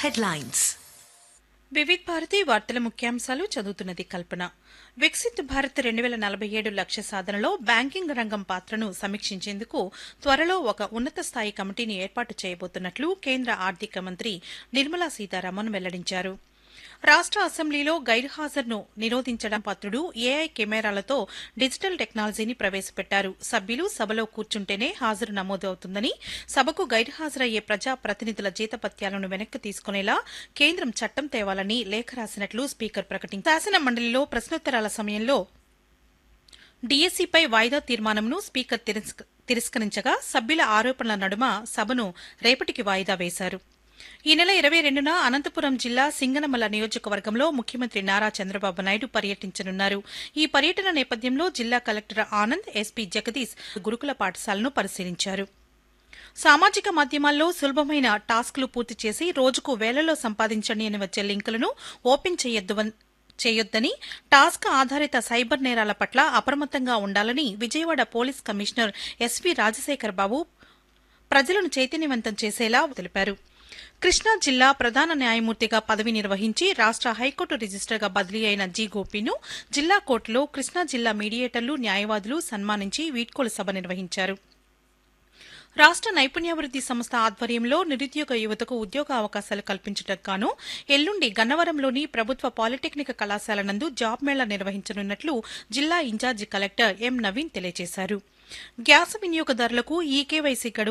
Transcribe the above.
headlines. Vividh Bharati వార్తల ముఖ్యాంశాలు చదువుతున్నది కల్పన వికసిత్ భారత్ రెండు వేల నలభై ఏడు లక్ష్య సాధనలో బ్యాంకింగ్ రంగం పాత్రను సమీక్షించేందుకు త్వరలో ఒక ఉన్నత స్థాయి కమిటీని ఏర్పాటు చేయబోతున్నట్లు కేంద్ర ఆర్థిక మంత్రి నిర్మలా సీతారామన్ వెల్లడించారు రాష్ట అసెంబ్లీలో గైర్హాజరును నిరోధించడం పత్రుడు ఏఐ కెమెరాలతో డిజిటల్ టెక్నాలజీని ప్రవేశపెట్టారు సభ్యులు సభలో కూర్చుంటేనే హాజరు నమోదు అవుతుందని సభకు గైర్హాజరయ్యే ప్రజా ప్రతినిధుల జీతపత్యాలను వెనక్కి తీసుకునేలా కేంద్రం చట్టం తేవాలని లేఖ రాసినట్లు స్పీకర్ ప్రకటించారు శాసన మండలిలో ప్రశ్నోత్తరాల సమయంలో డీఎస్సీపై వాయిదా తీర్మానంను స్పీకర్ తిరస్క- తిరస్కరించగా సభ్యుల ఆరోపణల నడుమ సభను రేపటికి వాయిదా వేశారు ఈ నెల ఇరవై రెండున అనంతపురం జిల్లా సింగనమల నియోజకవర్గంలో ముఖ్యమంత్రి నారా చంద్రబాబు నాయుడు పర్యటించనున్నారు ఈ పర్యటన నేపథ్యంలో జిల్లా కలెక్టర్ ఆనంద్ ఎస్పీ జగదీష్ గురుకుల పాఠశాలను పరిశీలించారు సామాజిక మాధ్యమాల్లో సులభమైన టాస్క్లు పూర్తి చేసి రోజుకు వేలలో సంపాదించండి అని వచ్చే లింకులను ఓపెన్ చేయొద్దు చేయొద్దని టాస్క్ ఆధారిత సైబర్ నేరాల పట్ల అప్రమత్తంగా ఉండాలని Vijayawada police commissioner SV Rajasekhar Babu ప్రజలను చైతన్యవంతం చేసేలా తెలిపారు కృష్ణా జిల్లా ప్రధాన న్యాయమూర్తిగా పదవి నిర్వహించి రాష్ట హైకోర్టు రిజిస్టర్గా బదిలీ అయిన జి గోపిను జిల్లా కోర్టులో కృష్ణా జిల్లా మీడియేటర్లు న్యాయవాదులు సన్మానించి వీడ్కోలు సభ నిర్వహించారు రాష్ట నైపుణ్యాభివృద్ది సంస్థ ఆధ్వర్యంలో నిరుద్యోగ యువతకు ఉద్యోగ అవకాశాలు కల్పించడానికి గాను ఎల్లుండి గన్నవరంలోని ప్రభుత్వ పాలిటెక్నిక్ కళాశాల నందు జాబ్ మేళా నిర్వహించనున్నట్లు జిల్లా ఇన్ఛార్జి కలెక్టర్ ఎం నవీన్ తెలియజేశారు గ్యాస్ వినియోగదారులకు ఈ కేవైసీ గడువు